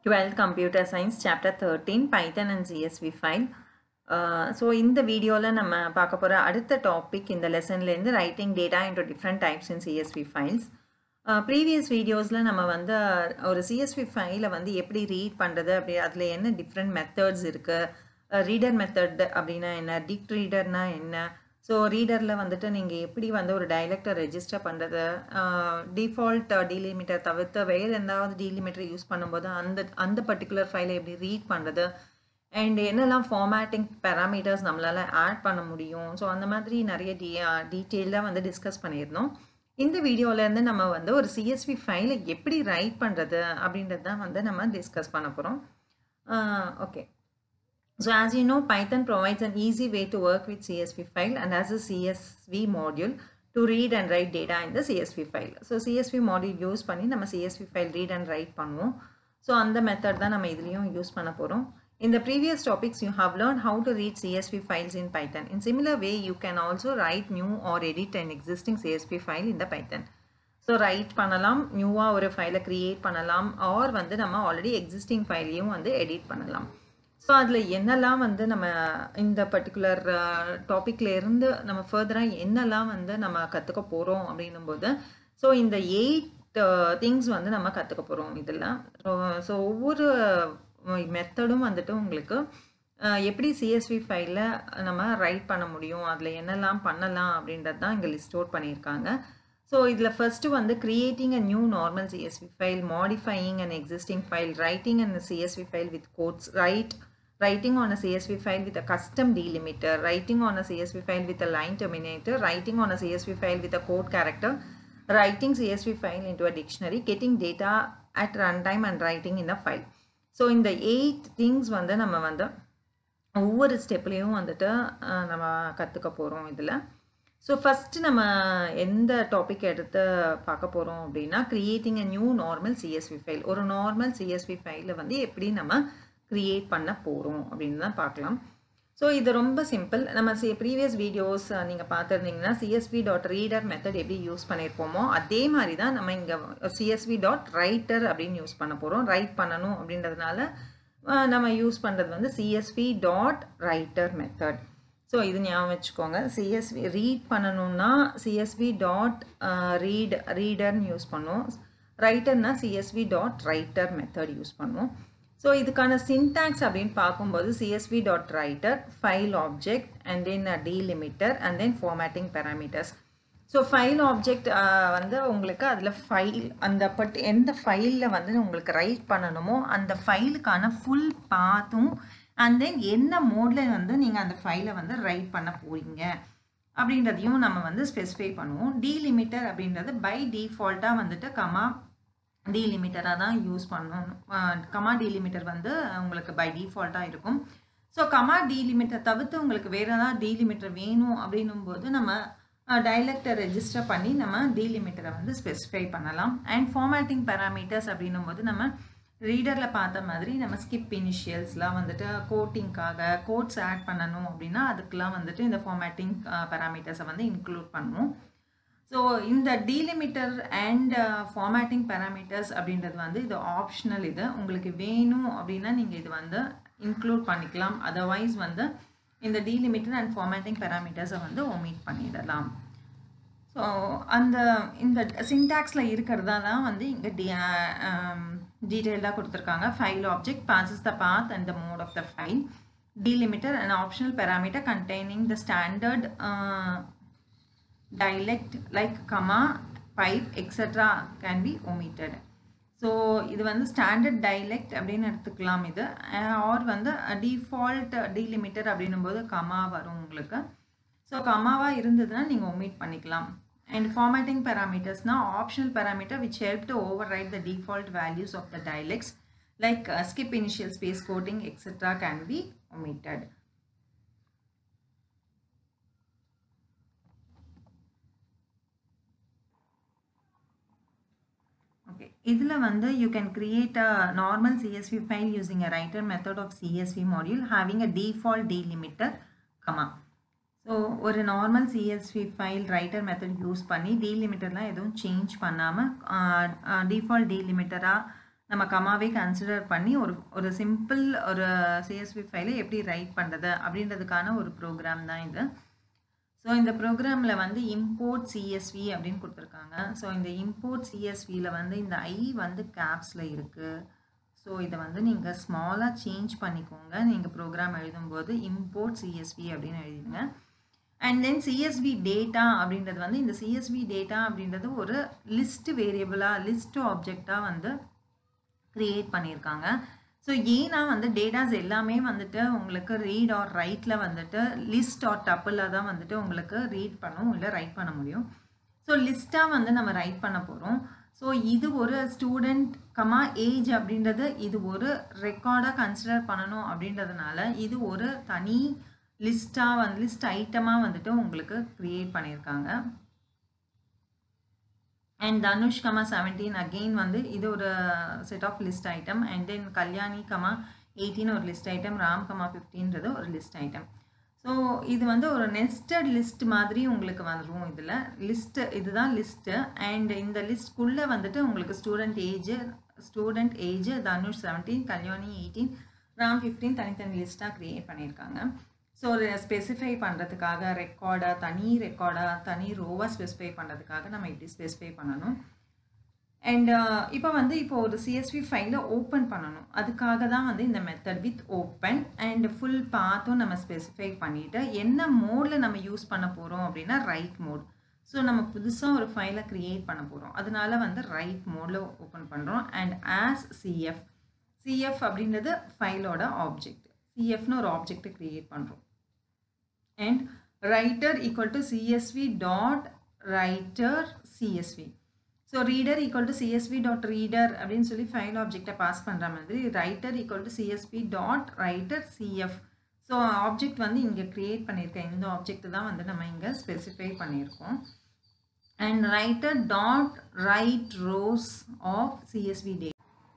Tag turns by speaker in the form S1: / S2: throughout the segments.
S1: 12th Computer Science Chapter 13 Python and CSV file so இந்த வீடியோவில் நம்ம பார்க்க போகிற அடுத்த டாபிக் இந்த லெசன்லேருந்து writing data into different types in CSV files previous வீடியோஸில் நம்ம வந்து ஒரு சிஎஸ்வி ஃபைலை வந்து எப்படி ரீட் பண்ணுறது அப்படி அதில் என்ன டிஃப்ரெண்ட் மெத்தட்ஸ் இருக்குது ரீடர் மெத்தட் அப்படின்னா என்ன டிக் ரீடர்னா என்ன ஸோ ரீடரில் வந்துட்டு நீங்கள் எப்படி வந்து ஒரு டைலக்டை ரெஜிஸ்டர் பண்ணுறது டிஃபால்ட் டீலிமிட்டர் தவிர்த்து வேறு எந்தாவது டீலிமிட்டர் யூஸ் பண்ணும்போது அந்த அந்த பர்டிகுலர் ஃபைலை எப்படி ரீட் பண்ணுறது அண்ட் என்னெல்லாம் ஃபார்மேட்டிங் பேராமீட்டர்ஸ் நம்மளால் ஆட் பண்ண முடியும் ஸோ அந்த மாதிரி நிறைய டீ டீட்டெயிலாக வந்து டிஸ்கஸ் பண்ணியிருந்தோம் இந்த வீடியோவிலேருந்து நம்ம வந்து ஒரு சிஎஸ்வி ஃபைலை எப்படி ரைட் பண்ணுறது அப்படின்றது தான் வந்து நம்ம டிஸ்கஸ் பண்ண போகிறோம் okay So as you know, Python provides an easy way to work with CSV file and has a CSV module to read and write data in the CSV file. So CSV module use பண்ணி நம்ம CSV file read and write பண்ணுவோம். So அந்த method தான் நம்ம இதுலேயும் use பண்ண போகிறோம். In the previous topics, you have learned how to read CSV files in Python. In similar way, you can also write new or edit an existing CSV file in the Python. So write பண்ணலாம் நியூவாக ஒரு ஃபைலை create பண்ணலாம் R வந்து நம்ம already existing ஃபைலையும் வந்து edit பண்ணலாம் so அதில் என்னெல்லாம் வந்து நம்ம இந்த பர்டிகுலர் டாப்பிக்கில் இருந்து நம்ம ஃபர்தராக என்னெல்லாம் வந்து நம்ம கற்றுக்க போகிறோம் அப்படின்னும் போது ஸோ இந்த எயிட் திங்ஸ் வந்து நம்ம கற்றுக்க போகிறோம் இதில் ஸோ ஒவ்வொரு மெத்தடும் வந்துட்டு உங்களுக்கு எப்படி சிஎஸ்வி ஃபைலில் நம்ம ரைட் பண்ண முடியும் அதில் என்னெல்லாம் பண்ணலாம் அப்படின்றது தான் இங்கே லிஸ்ட் அவுட் பண்ணியிருக்காங்க ஸோ இதில் ஃபஸ்ட்டு வந்து creating a new normal CSV file modifying an existing file writing an CSV file with quotes write writing on a CSV file with a custom delimiter, writing on a CSV file with a line terminator, writing on a CSV file with a code character, writing CSV file into a dictionary, getting data at runtime and writing in a file. So இந்த eight things வந்து நம்ம வந்து ஒவ்வொரு ஸ்டெப்லேயும் வந்துட்டு நம்ம கற்றுக்க போகிறோம் இதில் ஸோ ஃபஸ்ட்டு நம்ம எந்த டாபிக் எடுத்து பார்க்க போகிறோம் அப்படின்னா creating a new normal CSV file ஒரு நார்மல் சிஎஸ்வி ஃபைலில் வந்து எப்படி நம்ம க்ரியேட் பண்ண போகிறோம் அப்படின்னு தான் பார்க்கலாம் ஸோ இது ரொம்ப சிம்பிள் நம்ம சி ப்ரீவியஸ் வீடியோஸ் நீங்கள் பார்த்துருந்தீங்கன்னா சிஎஸ்வி டாட் ரீடர் மெத்தட் எப்படி யூஸ் பண்ணியிருப்போமோ அதே மாதிரி தான் நம்ம இங்கே சிஎஸ்வி டாட் ரைட்டர் அப்படின்னு யூஸ் பண்ண போகிறோம் ரைட் பண்ணணும் அப்படின்றதுனால நம்ம யூஸ் பண்ணுறது வந்து CSV dot writer method so இது ஞாபகம் வச்சுக்கோங்க சிஎஸ்வி ரீட் பண்ணணும்னா சிஎஸ்வி டாட் ரீட் ரீடர்னு யூஸ் பண்ணுவோம் ரைட்டர்னா CSV dot writer method use பண்ணுவோம் ஸோ இதுக்கான சின்டாக்ஸ் அப்படின்னு பார்க்கும்போது CSV dot writer file object and then delimiter and then formatting parameters so file object வந்து உங்களுக்கு அதில் ஃபைல் அந்த பட் எந்த ஃபைலில் வந்து உங்களுக்கு ரைட் பண்ணணுமோ அந்த ஃபைலுக்கான ஃபுல் பாத்தும் அண்ட் தென் என்ன மோடில் வந்து நீங்கள் அந்த ஃபைலை வந்து ரைட் பண்ண போகிறீங்க அப்படின்றதையும் நம்ம வந்து ஸ்பெசிஃபை பண்ணுவோம் டீலிமிட்டர் அப்படின்றது பை டிஃபால்ட்டாக வந்துட்டு கமா டீலிமிட்டராக தான் யூஸ் பண்ணணும் கமா டீலிமிட்டர் வந்து உங்களுக்கு பை டிஃபால்ட்டாக இருக்கும் ஸோ கமா டீலிமிட்டர் தவிர்த்து உங்களுக்கு வேறு ஏதாவது டீலிமிட்டர் வேணும் அப்படின்னும் போது நம்ம டைலக்டை ரெஜிஸ்டர் பண்ணி நம்ம டீலிமிட்டரை வந்து ஸ்பெசிஃபை பண்ணலாம் அண்ட் ஃபார்மேட்டிங் பேராமீட்டர்ஸ் அப்படின்னும் போது நம்ம ரீடரில் பார்த்த மாதிரி நம்ம ஸ்கிப் இனிஷியல்ஸ்லாம் வந்துட்டு கோட்டிங்க்காக கோட்ஸ் ஆட் பண்ணணும் அப்படின்னா அதுக்கெலாம் வந்துட்டு இந்த ஃபார்மேட்டிங் பேராமீட்டர்ஸை வந்து இன்க்ளூட் பண்ணுவோம் ஸோ இந்த டீலிமிட்டர் அண்ட் ஃபார்மேட்டிங் பேராமீட்டர்ஸ் அப்படின்றது வந்து இது ஆப்ஷனல் இது உங்களுக்கு வேணும் அப்படின்னா நீங்கள் இது வந்து இன்க்ளூட் பண்ணிக்கலாம் அதர்வைஸ் வந்து இந்த டீலிமிட்டர் அண்ட் ஃபார்மேட்டிங் பேராமீட்டர்ஸை வந்து ஒமிட் பண்ணிடலாம் ஸோ அந்த இந்த சின்டாக்ஸில் இருக்கிறதா தான் வந்து இங்கே டி டீட்டெயில்டாக கொடுத்துருக்காங்க file object passes the path and the mode of the file delimiter and optional parameter containing the standard dialect like comma pipe etc can be omitted so இது வந்து ஸ்டாண்டர்ட் டைலெக்ட் அப்படின்னு எடுத்துக்கலாம் இது ஆர் வந்து டிஃபால்ட் டீலிமிட்டர் அப்படின்னும் போது comma வரும் உங்களுக்கு ஸோ கமாவாக இருந்ததுன்னா நீங்கள் ஒமிட் பண்ணிக்கலாம் அண்ட் ஃபார்மேட்டிங் பேராமீட்டர்ஸ்னால் optional parameter which help to overwrite the default values of the dialects like skip initial space quoting etcetera can be omitted okay இதில் வந்து you can create a normal CSV file using a writer method of CSV module having a default delimiter comma so ஒரு normal CSV file writer method use பண்ணி டீலிமிட்டர்லாம் எதுவும் change பண்ணாமல் default டீலிமிட்டராக நம்ம கமாவே consider பண்ணி ஒரு ஒரு சிம்பிள் ஒரு சிஎஸ்வி ஃபைலை எப்படி ரைட் பண்ணுறது அப்படின்றதுக்கான ஒரு ப்ரோக்ராம் தான் இது ஸோ இந்த ப்ரோக்ராமில் வந்து இம்போர்ட் சிஎஸ்வி அப்படின்னு கொடுத்துருக்காங்க ஸோ இந்த இம்போர்ட் சிஎஸ்வியில் வந்து இந்த ஐ வந்து கேப்ஸில் இருக்குது ஸோ இதை வந்து நீங்கள் ஸ்மாலாக சேஞ்ச் பண்ணிக்கோங்க நீங்கள் ப்ரோக்ராம் எழுதும்போது இம்போர்ட் சிஎஸ்வி அப்படின்னு எழுதிடுங்க அண்ட் தென் சிஎஸ்வி டேட்டா அப்படின்றது வந்து இந்த சிஎஸ்வி டேட்டா அப்படின்றது ஒரு லிஸ்ட் வேரியபிளாக லிஸ்ட் ஆப்ஜெக்டாக வந்து க்ரியேட் பண்ணியிருக்காங்க ஸோ ஏன்னா வந்து டேட்டாஸ் எல்லாமே வந்துட்டு உங்களுக்கு ரீட் ஆர் ரைட்டில் வந்துட்டு லிஸ்ட் ஆர் டப்பில் தான் வந்துட்டு உங்களுக்கு ரீட் பண்ணும் இல்லை ரைட் பண்ண முடியும் ஸோ லிஸ்ட்டாக வந்து நம்ம ரைட் பண்ண போகிறோம் ஸோ இது ஒரு ஸ்டூடெண்ட் கமா ஏஜ் அப்படின்றது இது ஒரு ரெக்கார்டாக கன்சிடர் பண்ணணும் அப்படின்றதுனால இது ஒரு தனி லிஸ்ட்டாக வந்து லிஸ்ட் ஐட்டமாக வந்துட்டு உங்களுக்கு க்ரியேட் பண்ணியிருக்காங்க and Dhanush comma seventeen again வந்து இது ஒரு set of list item and then Kalyani comma eighteen ஒரு லிஸ்ட் ஐட்டம் ராம் கமா ஃபிஃப்டீன்றது ஒரு லிஸ்ட் ஐட்டம் ஸோ இது வந்து ஒரு நெஸ்டட் லிஸ்ட் மாதிரி உங்களுக்கு வந்துடும் இதில் லிஸ்ட்டு இதுதான் லிஸ்ட்டு அண்ட் இந்த லிஸ்ட்குள்ளே வந்துட்டு உங்களுக்கு student age student age Dhanush seventeen Kalyani eighteen Ram fifteen தனித்தனி லிஸ்ட்டாக க்ரியேட் பண்ணியிருக்காங்க ஸோ ஒரு ஸ்பெசிஃபை பண்ணுறதுக்காக ரெக்கார்டாக தனி ரெக்கார்டாக தனி ரோவாக ஸ்பெசிஃபை பண்ணுறதுக்காக நம்ம இப்படி ஸ்பெசிஃபை பண்ணணும் அண்ட் இப்போ வந்து இப்போ ஒரு சிஎஸ்வி ஃபைலை ஓப்பன் பண்ணணும் அதுக்காக தான் வந்து இந்த method with open and full பாத்தும் நம்ம ஸ்பெசிஃபை பண்ணிவிட்டு என்ன மோடில் நம்ம யூஸ் பண்ண போகிறோம் அப்படின்னா ரைட் மோட் ஸோ நம்ம புதுசாக ஒரு ஃபைலை க்ரியேட் பண்ண போகிறோம் அதனால வந்து ரைட் மோடில் ஓப்பன் பண்ணுறோம் அண்ட் ஆஸ் சிஎஃப் சிஎஃப் அப்படின்றது ஃபைலோட ஆப்ஜெக்ட் சிஎஃப்னு ஒரு ஆப்ஜெக்ட் க்ரியேட் பண்ணுறோம் and writer equal to CSV dot writer CSV so reader equal to CSV dot reader அப்படின்னு சொல்லி ஃபைல் ஆப்ஜெக்டை பாஸ் பண்ணுற மாதிரி writer equal to CSV dot writer CF so object வந்து இங்கே க்ரியேட் பண்ணியிருக்கேன் இந்த ஆப்ஜெக்ட் தான் வந்து நம்ம இங்கே ஸ்பெசிஃபை பண்ணியிருக்கோம் and writer dot write rows of CSV டே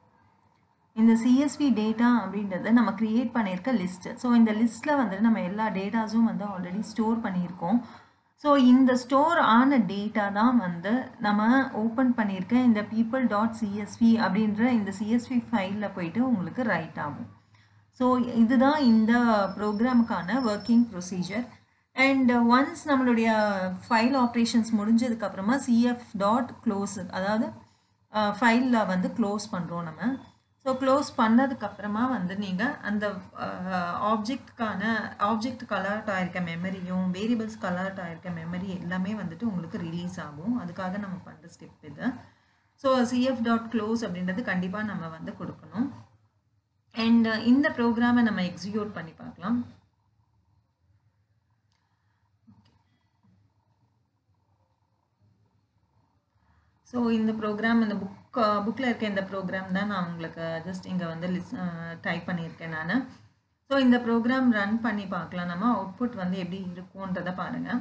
S1: இந்த சிஎஸ்வி டேட்டா அப்படின்றத நம்ம க்ரியேட் பண்ணியிருக்க லிஸ்ட்டு ஸோ இந்த லிஸ்ட்டில் வந்துட்டு நம்ம எல்லா டேட்டாஸும் வந்து ஆல்ரெடி ஸ்டோர் பண்ணியிருக்கோம் ஸோ இந்த ஸ்டோர் ஆன டேட்டா தான் வந்து நம்ம ஓப்பன் பண்ணியிருக்க இந்த பீப்புள் டாட் சிஎஸ்வி அப்படின்ற இந்த சிஎஸ்வி ஃபைலில் போயிட்டு உங்களுக்கு ரைட் ஆகும் ஸோ இதுதான் இந்த ப்ரோக்ராமுக்கான ஒர்க்கிங் ப்ரொசீஜர் அண்ட் ஒன்ஸ் நம்மளுடைய ஃபைல் ஆப்ரேஷன்ஸ் முடிஞ்சதுக்கப்புறமா சிஎஃப் டாட் க்ளோஸ் அதாவது ஃபைலில் வந்து க்ளோஸ் பண்ணுறோம் நம்ம ஸோ க்ளோஸ் பண்ணதுக்கப்புறமா வந்து நீங்கள் அந்த ஆப்ஜெக்ட்கான ஆப்ஜெக்ட் கலர்ட் ஆயிருக்க மெமரியும் வேரியபிள்ஸ் கலர்ட் ஆயிருக்க மெமரி எல்லாமே வந்துட்டு உங்களுக்கு ரிலீஸ் ஆகும் அதுக்காக நம்ம பண்ணுற ஸ்டெப் இது ஸோ சிஎஃப் டாட் க்ளோஸ் அப்படின்றது கண்டிப்பாக நம்ம வந்து கொடுக்கணும் அண்ட் இந்த ப்ரோக்ராமை நம்ம எக்ஸிக்யூட் பண்ணி பார்க்கலாம் ஸோ இந்த ப்ரோக்ராம் இந்த புக் புக்கில் இருக்க இந்த ப்ரோக்ராம் தான் நான் உங்களுக்கு ஜஸ்ட் இங்கே வந்து லிஸ் டைப் பண்ணியிருக்கேன் நான் ஸோ இந்த ப்ரோக்ராம் ரன் பண்ணி பார்க்கலாம் நம்ம அவுட்புட் வந்து எப்படி இருக்கும்ன்றதை பாருங்கள்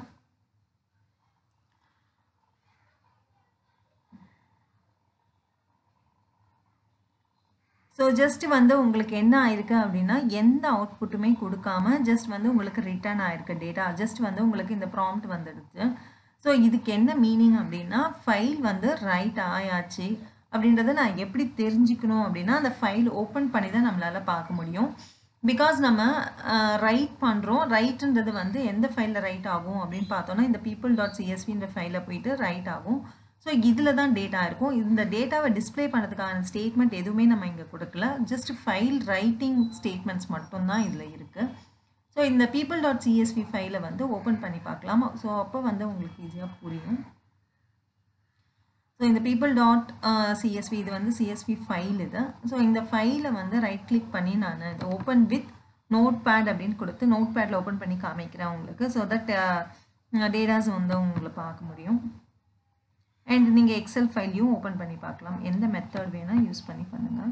S1: ஸோ ஜஸ்ட் வந்து உங்களுக்கு என்ன ஆயிருக்கு அப்படின்னா எந்த அவுட்புட்டுமே கொடுக்காம ஜஸ்ட் வந்து உங்களுக்கு ரிட்டர்ன் ஆயிருக்கு டேட்டா ஜஸ்ட் வந்து உங்களுக்கு இந்த ப்ராம்ப்ட் வந்துடுச்சு ஸோ இதுக்கு என்ன மீனிங் அப்படின்னா ஃபைல் வந்து ரைட் ஆயாச்சு அப்படின்றத நான் எப்படி தெரிஞ்சுக்கணும் அப்படின்னா அந்த ஃபைல் ஓப்பன் பண்ணி தான் நம்மளால் பார்க்க முடியும் பிகாஸ் நம்ம ரைட் பண்ணுறோம் ரைட்டுன்றது வந்து எந்த ஃபைலில் ரைட் ஆகும் அப்படின்னு பார்த்தோன்னா இந்த பீப்புள் டாட் சிஎஸ்வின்ற ஃபைலில் போயிட்டு ரைட் ஆகும் ஸோ இதில் தான் டேட்டா இருக்கும் இந்த டேட்டாவை டிஸ்பிளே பண்ணுறதுக்கான ஸ்டேட்மெண்ட் எதுவுமே நம்ம இங்கே கொடுக்கல ஜஸ்ட் ஃபைல் ரைட்டிங் ஸ்டேட்மெண்ட்ஸ் மட்டும்தான் இதில் இருக்குது ஸோ இந்த பீப்புள் டாட் சிஎஸ்வி ஃபைலை வந்து ஓப்பன் பண்ணி பார்க்கலாம் ஸோ அப்போ வந்து உங்களுக்கு ஈஸியாக புரியும் ஸோ இந்த பீப்புள் டாட் சிஎஸ்வி இது வந்து சிஎஸ்வி ஃபைல் இது ஸோ இந்த ஃபைலை வந்து ரைட் கிளிக் பண்ணி நான் இது ஓப்பன் வித் நோட் பேட் அப்படின்னு கொடுத்து நோட் பேடில் ஓப்பன் பண்ணி காமிக்கிறேன் உங்களுக்கு ஸோ தட் டேட்டாஸ் வந்து உங்களை பார்க்க முடியும் அண்ட் நீங்கள் எக்ஸல் ஃபைலையும் ஓப்பன் பண்ணி பார்க்கலாம் எந்த மெத்தட் வேணால் யூஸ் பண்ணி பண்ணுங்கள்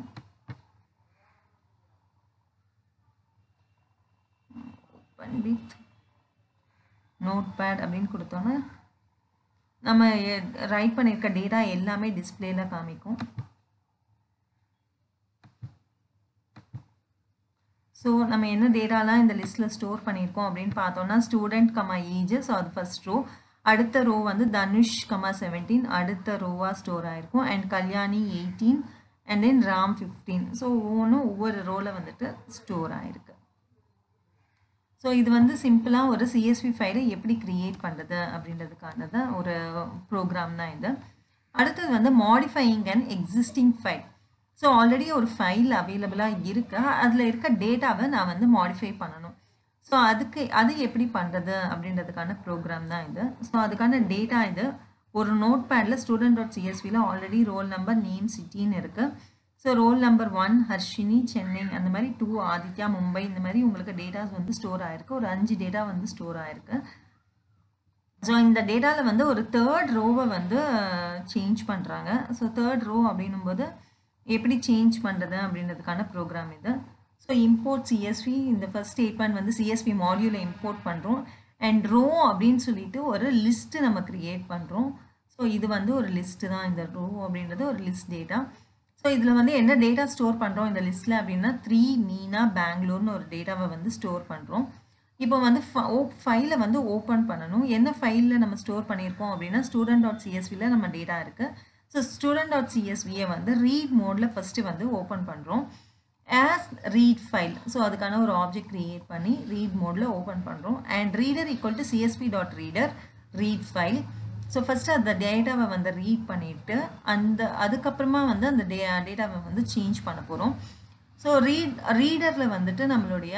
S1: ஓப்பன் வித் நோட் பேட் அப்படின்னு கொடுத்தோன்னா நம்ம ரைட் பண்ணியிருக்க டேட்டா எல்லாமே டிஸ்பிளேல காமிக்கும் ஸோ நம்ம என்ன டேட்டாலாம் இந்த லிஸ்ட்டில் ஸ்டோர் பண்ணியிருக்கோம் அப்படின்னு பார்த்தோம்னா ஸ்டூடெண்ட் கமா ஏஜ் ஸோ அது ஃபஸ்ட் ரோ அடுத்த ரோ வந்து தனுஷ் கமா செவன்டீன் அடுத்த ரோவாக ஸ்டோர் ஆயிருக்கும் and Kalyani eighteen and then Ram fifteen so ஒவ்வொன்றும் ஒவ்வொரு ரோவில் வந்துட்டு ஸ்டோர் ஆகிருக்கு ஸோ இது வந்து சிம்பிளாக ஒரு சிஎஸ்வி ஃபைலை எப்படி க்ரியேட் பண்ணுறது அப்படின்றதுக்கானது ஒரு ப்ரோக்ராம் தான் இது அடுத்தது வந்து modifying and existing file so already ஒரு ஃபைல் அவைலபிளாக இருக்கு அதில் இருக்க டேட்டாவை நான் வந்து மாடிஃபை பண்ணணும் ஸோ அதுக்கு அது எப்படி பண்ணுறது அப்படின்றதுக்கான ப்ரோக்ராம் தான் இது ஸோ அதுக்கான டேட்டா இது ஒரு நோட் பேடில் ஸ்டூடெண்ட் டாட் சிஎஸ்வியில் ஆல்ரெடி ரோல் நம்பர் நேம் சிட்டின்னு இருக்குது so roll number one Harshini Chennai அந்த மாதிரி டூ ஆதித்யா மும்பை இந்த மாதிரி உங்களுக்கு டேட்டாஸ் வந்து ஸ்டோர் ஆயிருக்கு ஒரு அஞ்சு டேட்டா வந்து ஸ்டோர் ஆயிருக்கு ஸோ இந்த டேட்டாவில் வந்து ஒரு தேர்ட் ரோவை வந்து சேஞ்ச் பண்ணுறாங்க ஸோ தேர்ட் ரோ அப்படின்னும் போது எப்படி சேஞ்ச் பண்ணுறது அப்படின்றதுக்கான ப்ரோக்ராம் இது ஸோ இம்போர்ட் சிஎஸ்வி இந்த ஃபர்ஸ்ட் ஸ்டேட்மெண்ட் வந்து சிஎஸ்வி மாடியூலை இம்போர்ட் பண்ணுறோம் அண்ட் ரோ அப்படின்னு சொல்லிட்டு ஒரு லிஸ்ட்டு நம்ம க்ரியேட் பண்ணுறோம் ஸோ இது வந்து ஒரு லிஸ்ட்டு தான் இந்த ரோ அப்படின்றது ஒரு லிஸ்ட் டேட்டா ஸோ இதில் வந்து என்ன டேட்டா ஸ்டோர் பண்ணுறோம் இந்த லிஸ்ட்டில் அப்படின்னா த்ரீ மீனா பெங்களூர்னு ஒரு டேட்டாவை வந்து ஸ்டோர் பண்ணுறோம் இப்போ வந்து ஃபைலை வந்து ஓப்பன் பண்ணணும் என்ன ஃபைலில் நம்ம ஸ்டோர் பண்ணியிருக்கோம் அப்படின்னா ஸ்டூடெண்ட் டாட் சிஎஸ்வியில் நம்ம டேட்டா இருக்குது ஸோ ஸ்டூடெண்ட் டாட் சிஎஸ்வியை வந்து ரீட் மோடில் ஃபஸ்ட்டு வந்து ஓப்பன் பண்ணுறோம் ஆஸ் ரீட் ஃபைல் ஸோ அதுக்கான ஒரு ஆப்ஜெக்ட் க்ரியேட் பண்ணி ரீட் மோடில் ஓப்பன் பண்ணுறோம் and reader equal to CSV dot reader read file so first அந்த டேட்டாவை வந்து ரீட் பண்ணிவிட்டு அந்த அதுக்கப்புறமா வந்து அந்த டே டேட்டாவை வந்து சேஞ்ச் பண்ண போகிறோம் ஸோ ரீட் ரீடரில் வந்துட்டு நம்மளுடைய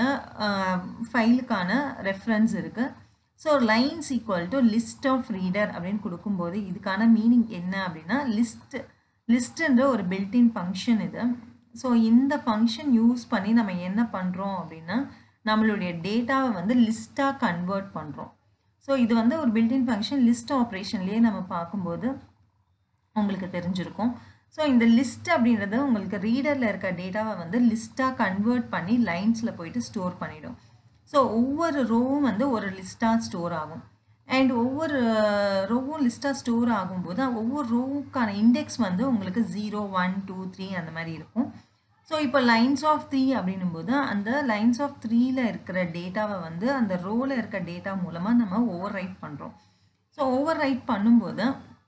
S1: ஃபைலுக்கான ரெஃபரன்ஸ் இருக்குது so lines equal to list of reader அப்படின்னு கொடுக்கும்போது இதுக்கான மீனிங் என்ன அப்படின்னா லிஸ்ட் லிஸ்ட்டுன்ற ஒரு பில்டின் ஃபங்க்ஷன் இது ஸோ இந்த ஃபங்க்ஷன் யூஸ் பண்ணி நம்ம என்ன பண்ணுறோம் அப்படின்னா நம்மளுடைய டேட்டாவை வந்து லிஸ்ட்டாக கன்வெர்ட் பண்ணுறோம் ஸோ இது வந்து ஒரு பில்டின் ஃபங்க்ஷன் லிஸ்ட் ஆப்ரேஷன்லேயே நம்ம பார்க்கும்போது உங்களுக்கு தெரிஞ்சிருக்கும் ஸோ இந்த லிஸ்ட் அப்படின்றது உங்களுக்கு ரீடரில் இருக்க டேட்டாவை வந்து லிஸ்ட்டாக கன்வெர்ட் பண்ணி லைன்ஸில் போயிட்டு ஸ்டோர் பண்ணிடும் ஸோ ஒவ்வொரு ரோவும் வந்து ஒரு லிஸ்ட்டாக ஸ்டோர் ஆகும் அண்ட் ஒவ்வொரு ரோவும் லிஸ்ட்டாக ஸ்டோர் ஆகும்போது ஒவ்வொரு ரோவுக்கான இண்டெக்ஸ் வந்து உங்களுக்கு ஜீரோ ஒன் டூ த்ரீ அந்த மாதிரி இருக்கும் ஸோ இப்போ லைன்ஸ் ஆஃப் த்ரீ அப்படின்னும் போது அந்த லைன்ஸ் ஆஃப் த்ரீல இருக்கிற டேட்டாவை வந்து அந்த ரோவில் இருக்க டேட்டா மூலமாக நம்ம ஓவர் ரைட் பண்ணுறோம் ஸோ ஓவர் ரைட் பண்ணும்போது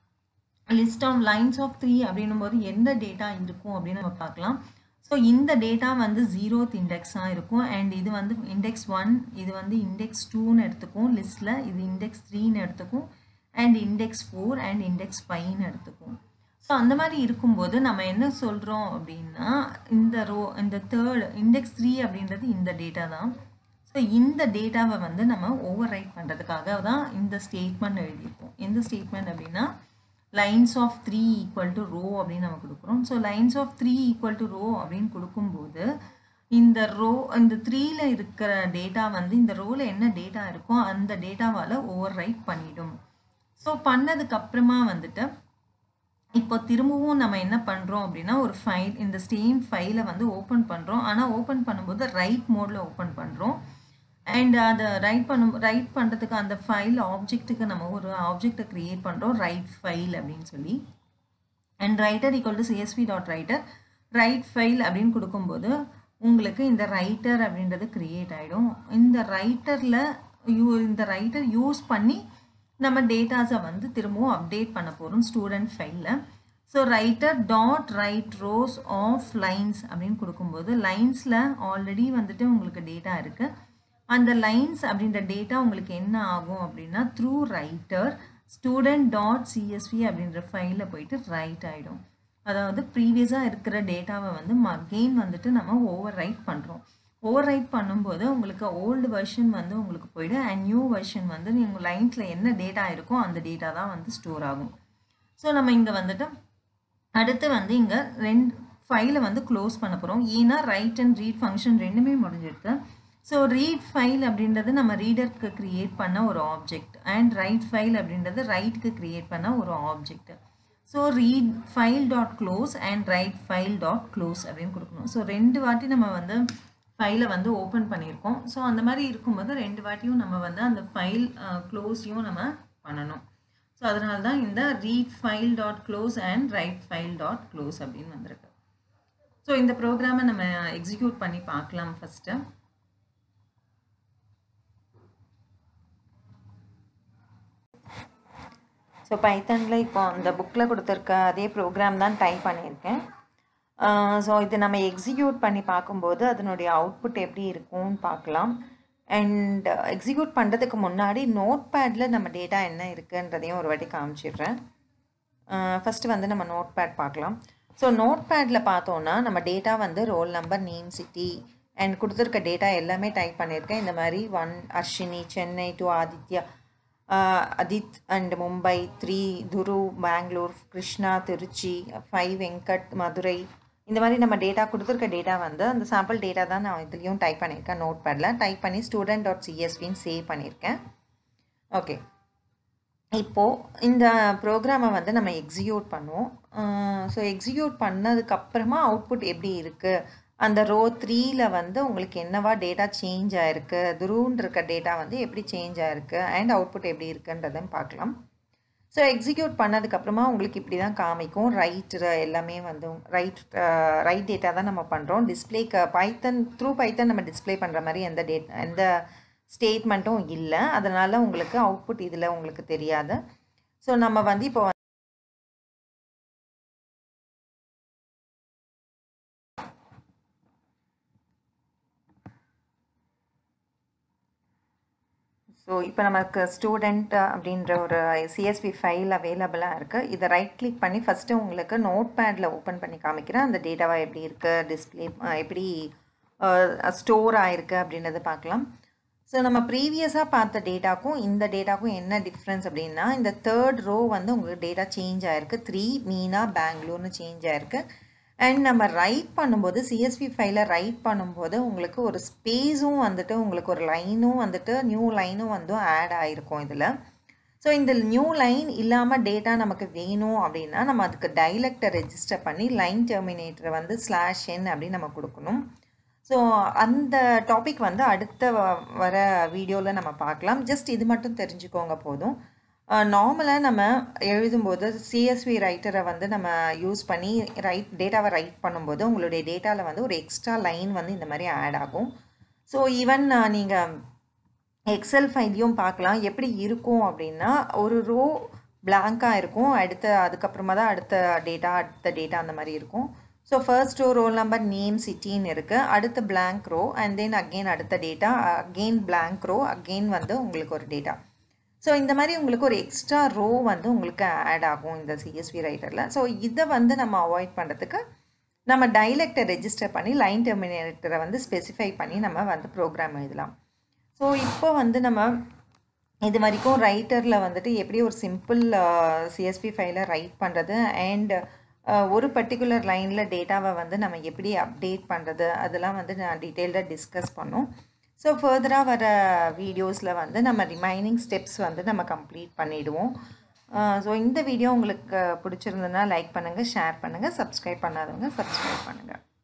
S1: list of lines of three அப்படின்னும் போது எந்த டேட்டா இருக்கும் அப்படின்னு நம்ம பார்க்கலாம் ஸோ இந்த டேட்டா வந்து ஜீரோத் இண்டெக்ஸாக இருக்கும் அண்ட் இது வந்து இண்டெக்ஸ் ஒன் இது வந்து இண்டெக்ஸ் டூன்னு எடுத்துக்கும் லிஸ்ட்டில் இது இண்டெக்ஸ் த்ரீன்னு எடுத்துக்கும் and index four and index ஃபைவ்னு எடுத்துக்கும் ஸோ அந்த மாதிரி இருக்கும்போது நம்ம என்ன சொல்கிறோம் அப்படின்னா இந்த ரோ இந்த தேர்ட் இண்டெக்ஸ் த்ரீ அப்படின்றது இந்த டேட்டா தான் ஸோ இந்த டேட்டாவை வந்து நம்ம ஓவர் ரைட் பண்ணுறதுக்காக தான் இந்த ஸ்டேட்மெண்ட் எழுதியிருக்கோம் எந்த ஸ்டேட்மெண்ட் அப்படின்னா lines of three equal to row அப்படின்னு நம்ம கொடுக்குறோம் so lines of three equal to row அப்படின்னு கொடுக்கும்போது இந்த ரோ இந்த த்ரீல இருக்கிற டேட்டா வந்து இந்த ரோவில் என்ன டேட்டா இருக்கோ அந்த டேட்டாவால் ஓவர் ரைட் பண்ணிடும் ஸோ பண்ணதுக்கு அப்புறமா வந்துட்டு இப்போ திரும்பவும் நம்ம என்ன பண்ணுறோம் அப்படின்னா ஒரு ஃபைல் இந்த சேம் ஃபைலை வந்து ஓப்பன் பண்ணுறோம் ஆனால் ஓப்பன் பண்ணும்போது ரைட் மோடில் ஓப்பன் பண்ணுறோம் அண்ட் அதை ரைட் பண்ணும் ரைட் பண்ணுறதுக்கு அந்த ஃபைல் ஆப்ஜெக்ட்டுக்கு நம்ம ஒரு ஆப்ஜெக்டை க்ரியேட் பண்ணுறோம் ரைட் ஃபைல் அப்படின்னு சொல்லி and writer equal to CSV dot writer write file அப்படின்னு கொடுக்கும்போது உங்களுக்கு இந்த ரைட்டர் அப்படின்றது க்ரியேட் ஆகிடும் இந்த ரைட்டரில் யூ இந்த ரைட்டர் யூஸ் பண்ணி நம்ம டேட்டாஸை வந்து திரும்பவும் அப்டேட் பண்ண போகிறோம் ஸ்டூடெண்ட் ஃபைலில் so writer dot write rows of lines அப்படின்னு கொடுக்கும்போது லைன்ஸில் ஆல்ரெடி வந்துட்டு உங்களுக்கு டேட்டா இருக்குது அந்த லைன்ஸ் அப்படின்ற டேட்டா உங்களுக்கு என்ன ஆகும் அப்படின்னா through writer student dot CSV அப்படின்ற ஃபைலில் போயிட்டு ரைட் ஆகிடும் அதாவது ப்ரீவியஸாக இருக்கிற டேட்டாவை வந்து அகெயின் வந்துட்டு நம்ம ஓவர் ரைட் பண்ணுறோம் ஓவர் ரைட் பண்ணும்போது உங்களுக்கு ஓல்டு வெர்ஷன் வந்து உங்களுக்கு போயிடும் அண்ட் நியூ வெர்ஷன் வந்து நீங்கள் லைன்ஸில் என்ன டேட்டா இருக்கோ அந்த டேட்டா தான் வந்து ஸ்டோர் ஆகும் ஸோ நம்ம இங்கே வந்துட்டு அடுத்து வந்து இங்கே ரெண்டு ஃபைலை வந்து க்ளோஸ் பண்ண போகிறோம் ஏன்னா ரைட் அண்ட் ரீட் ஃபங்க்ஷன் ரெண்டுமே முடிஞ்சிருக்கு ஸோ ரீட் ஃபைல் அப்படின்றது நம்ம ரீடருக்கு க்ரியேட் பண்ண ஒரு ஆப்ஜெக்ட் அண்ட் ரைட் ஃபைல் அப்படின்றது ரைட்டுக்கு க்ரியேட் பண்ண ஒரு object so read file dot close and write file dot close அப்படின்னு கொடுக்கணும் ஸோ ரெண்டு வாட்டி நம்ம வந்து ஃபைலை வந்து ஓப்பன் பண்ணியிருக்கோம் ஸோ அந்த மாதிரி இருக்கும்போது ரெண்டு வாட்டியும் நம்ம வந்து அந்த ஃபைல் க்ளோஸையும் நம்ம பண்ணணும் ஸோ அதனால தான் இந்த read file dot close and write file dot close அப்படின்னு வந்திருக்கு ஸோ இந்த ப்ரோக்ராமை நம்ம எக்ஸிக்யூட் பண்ணி பார்க்கலாம் ஃபஸ்ட்டு ஸோ பைத்தனில் இப்போ அந்த புக்கில் கொடுத்துருக்க அதே ப்ரோக்ராம் தான் டைப் பண்ணியிருக்கேன் ஸோ இது நம்ம எக்ஸிக்யூட் பண்ணி பார்க்கும்போது அதனுடைய அவுட்புட் எப்படி இருக்கும்னு பார்க்கலாம் அண்ட் எக்ஸிக்யூட் பண்ணுறதுக்கு முன்னாடி நோட் பேடில் நம்ம டேட்டா என்ன இருக்குன்றதையும் ஒரு வாட்டி காமிச்சிடுறேன் ஃபஸ்ட்டு வந்து நம்ம நோட் பேட் பார்க்கலாம் ஸோ நோட் பேடில் பார்த்தோன்னா நம்ம டேட்டா வந்து roll number name city and கொடுத்துருக்க டேட்டா எல்லாமே டைப் பண்ணியிருக்கேன் இந்த மாதிரி one Arshini Chennai two Aditya Adith and Mumbai three Dhruv Bangalore Krishna Trichy five Venkat Madurai இந்த மாதிரி நம்ம டேட்டா கொடுத்துருக்க டேட்டா வந்து அந்த சாம்பிள் டேட்டா தான் நான் இதுலேயும் டைப் பண்ணியிருக்கேன் நோட் பேடில் டைப் பண்ணி ஸ்டூடெண்ட் டாட் சிஎஸ்பின்னு சேவ் பண்ணியிருக்கேன் ஓகே இப்போது இந்த ப்ரோக்ராமை வந்து நம்ம எக்ஸிக்யூட் பண்ணுவோம் ஸோ எக்ஸிக்யூட் பண்ணதுக்கப்புறமா அவுட்புட் எப்படி இருக்குது அந்த ரோ த்ரீயில் வந்து உங்களுக்கு என்னவா டேட்டா சேஞ்ச் ஆகிருக்கு துருன்னு இருக்க டேட்டா வந்து எப்படி சேஞ்ச் ஆகிருக்கு அண்ட் அவுட்புட் எப்படி இருக்குன்றதையும் பார்க்கலாம் ஸோ எக்ஸிக்யூட் பண்ணதுக்கப்புறமா உங்களுக்கு இப்படி தான் காமிக்கும் ரைட் எல்லாமே வந்து ரைட் ரைட் டேட்டா தான் நம்ம பண்ணுறோம் டிஸ்பிளேக்கு பைத்தன் த்ரூ பைத்தன் நம்ம டிஸ்பிளே பண்ணுற மாதிரி எந்த டேட் எந்த ஸ்டேட்மெண்ட்டும் இல்லை அதனால் உங்களுக்கு அவுட்புட் இதில் உங்களுக்கு தெரியாது ஸோ நம்ம வந்து இப்போ ஸோ இப்போ நமக்கு ஸ்டூடெண்ட் அப்படின்ற ஒரு சிஎஸ்பி ஃபைல் அவைலபிளாக இருக்குது இதை ரைட் கிளிக் பண்ணி ஃபஸ்ட்டு உங்களுக்கு நோட் பேடில் ஓப்பன் பண்ணி காமிக்கிறேன் அந்த டேட்டாவாக எப்படி இருக்குது டிஸ்பிளே எப்படி ஸ்டோர் ஆகிருக்கு அப்படின்றத பார்க்கலாம் ஸோ நம்ம ப்ரீவியஸாக பார்த்த டேட்டாக்கும் இந்த டேட்டாக்கும் என்ன டிஃப்ரென்ஸ் அப்படின்னா இந்த தேர்ட் ரோ வந்து உங்களுக்கு டேட்டா சேஞ்ச் ஆகிருக்கு த்ரீ மீனா பெங்களூர்னு சேஞ்ச் ஆகிருக்கு அண்ட் நம்ம ரைட் பண்ணும்போது சிஎஸ்பி ஃபைலை ரைட் பண்ணும்போது உங்களுக்கு ஒரு ஸ்பேஸும் வந்துட்டு உங்களுக்கு ஒரு லைனும் வந்துட்டு நியூ லைனும் வந்து ஆட் ஆகிருக்கும் இதில் ஸோ இந்த நியூ லைன் இல்லாமல் டேட்டா நமக்கு வேணும் அப்படின்னா நம்ம அதுக்கு டைலக்டை ரெஜிஸ்டர் பண்ணி லைன் டெர்மினேட்டரை வந்து ஸ்லாஷ் என் அப்படின்னு நம்ம கொடுக்கணும் ஸோ அந்த டாபிக் வந்து அடுத்த வர வீடியோவில் நம்ம பார்க்கலாம் ஜஸ்ட் இது மட்டும் தெரிஞ்சுக்கோங்க போதும் நார்மலாக நம்ம எழுதும்போது சிஎஸ்வி ரைட்டரை வந்து நம்ம யூஸ் பண்ணி ரைட் டேட்டாவை ரைட் பண்ணும்போது உங்களுடைய டேட்டாவில் வந்து ஒரு எக்ஸ்ட்ரா லைன் வந்து இந்த மாதிரி ஆட் ஆகும் ஸோ ஈவன் நீங்கள் எக்ஸல் ஃபைல்லையும் பார்க்கலாம் எப்படி இருக்கும் அப்படின்னா ஒரு ரோ பிளாங்காக இருக்கும் அடுத்த அதுக்கப்புறமா தான் அடுத்த டேட்டா அடுத்த டேட்டா அந்த மாதிரி இருக்கும் so first row roll number name சிட்டின்னு இருக்குது அடுத்த blank row and then again அடுத்த data again blank row again வந்து உங்களுக்கு ஒரு டேட்டா ஸோ இந்த மாதிரி உங்களுக்கு ஒரு எக்ஸ்ட்ரா ரோ வந்து உங்களுக்கு ஆட் ஆகும் இந்த சிஎஸ்வி ரைட்டரில் ஸோ இதை வந்து நம்ம அவாய்ட் பண்ணுறதுக்கு நம்ம டைலக்டை ரெஜிஸ்டர் பண்ணி லைன் டெர்மினேட்டரை வந்து ஸ்பெசிஃபை பண்ணி நம்ம வந்து ப்ரோக்ராம் எழுதலாம் ஸோ இப்போ வந்து நம்ம இது வரைக்கும் ரைட்டரில் வந்துட்டு எப்படி ஒரு சிம்பிள் சிஎஸ்பி ஃபைலை ரைட் பண்ணுறது அண்ட் ஒரு பர்டிகுலர் லைனில் டேட்டாவை வந்து நம்ம எப்படி அப்டேட் பண்ணுறது அதெல்லாம் வந்து நான் டீட்டெயில்டாக டிஸ்கஸ் பண்ணோம் ஸோ ஃபர்தராக வர வீடியோஸில் வந்து நம்ம ரிமைனிங் ஸ்டெப்ஸ் வந்து நம்ம கம்ப்ளீட் பண்ணிவிடுவோம் ஸோ இந்த வீடியோ உங்களுக்கு பிடிச்சிருந்ததுன்னா லைக் பண்ணுங்கள் ஷேர் பண்ணுங்கள் சப்ஸ்கிரைப் பண்ணாதவங்க சப்ஸ்கிரைப் பண்ணுங்கள்